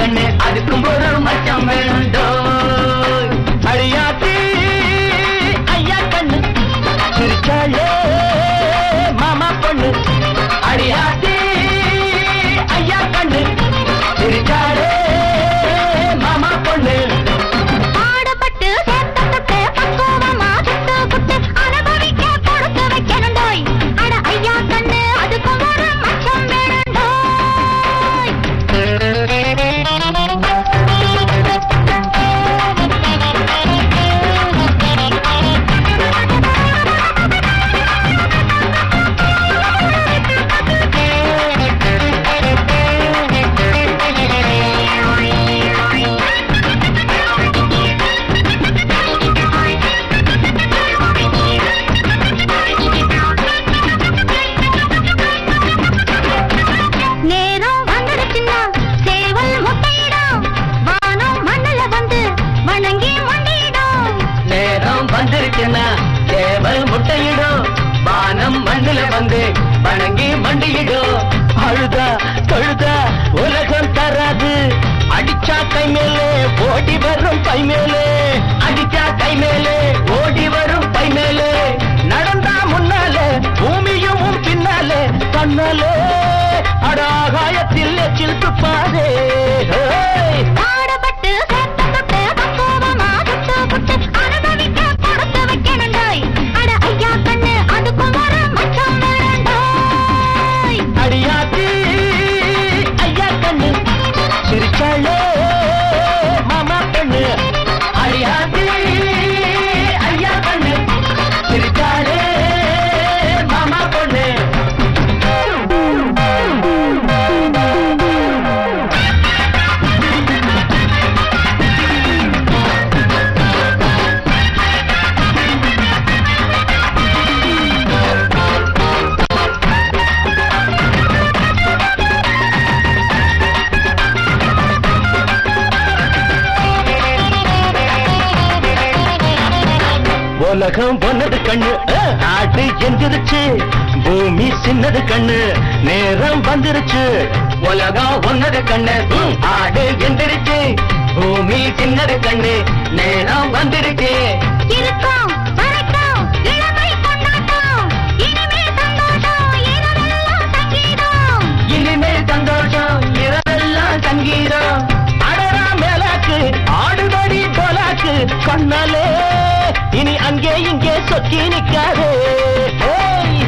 கண்ணு அதுக்கும் ஒரு மச்சம் வேண்டோ அடியாத்தி ஐயா கண்ணு சிரிச்சாலே மாமா பொண்ணு அடியாத்தி ஐயா கண்ணு சிரிச்சாலே மாமா பொண்ணு பாடுபட்டு சேர்த்தப்பட்டு பக்குவமா சுட்டு புட்டு அனுபவிக்க கொடுத்து வைக்கணுண்டோய் அட ஐயா கண்ணு அதுக்கும் ஒரு மச்சம் வேணுண்டோய் நேரம் வந்துடுச்சுன்னா சேவல் முட்டையிடும் வானம் மண்ணுல வந்து வணங்கி மண்டியிடும் நேரம் வந்திருக்குன்னா சேவல் முட்டையிடும் வானம் மண்ணுல வந்து வணங்கி மண்டியிடும் அழுதா தொழுதா உலகம் தராது அடிச்சா கை மேலே ஓடி வரும் கை மேலே அடிச்சா கை மேலே ஓடி வரும் பை மேலே நடந்தா முன்னாலே பூமியும் உன் பின்னாலே கண்ணாலே அடாகாயத்தில் எச்சில் துப்பாதே ஹேய். பாடுபட்டு சேர்த்தப்பட்டு பக்குவமா சுட்டு புட்டு அனுபவிக்க கொடுத்து வைக்கணுண்டோய் அட ஐயா கண்ணு அதுக்கும் ஒரு மச்சம் வேணுண்டோய் அடியாத்தி ஐயா கண்ணு சிரிச்சாலே மாமா பெண்ணு அடியாத்தி ஐயா கண்ணு சிரிச்சாலே மாமா பொண்ணு உலகம் பொன்னது கண்ணு அஹ், ஆடு எந்திருச்சு பூமி சின்னது கண்ணு நேரம் வந்துருச்சு உலகம் ஒன்னது கண்ணு ம், ஆடு எந்திரிச்சு பூமி சின்னது கண்ணு நேரம் வந்திருக்கு இருக்கும் வரைக்கும் இளமை கொண்டாட்டம் இனிமேல் சந்தோஷம் இரவெல்லாம் சங்கீதம் இனிமேல் சந்தோஷம் இரவெல்லாம் சங்கீதம் அடரா மேலாக்கு ஆடுபடி போலாக்கு கண்ணாலே இனி அங்கே இங்கே சொக்கி நிக்காதே ஏய்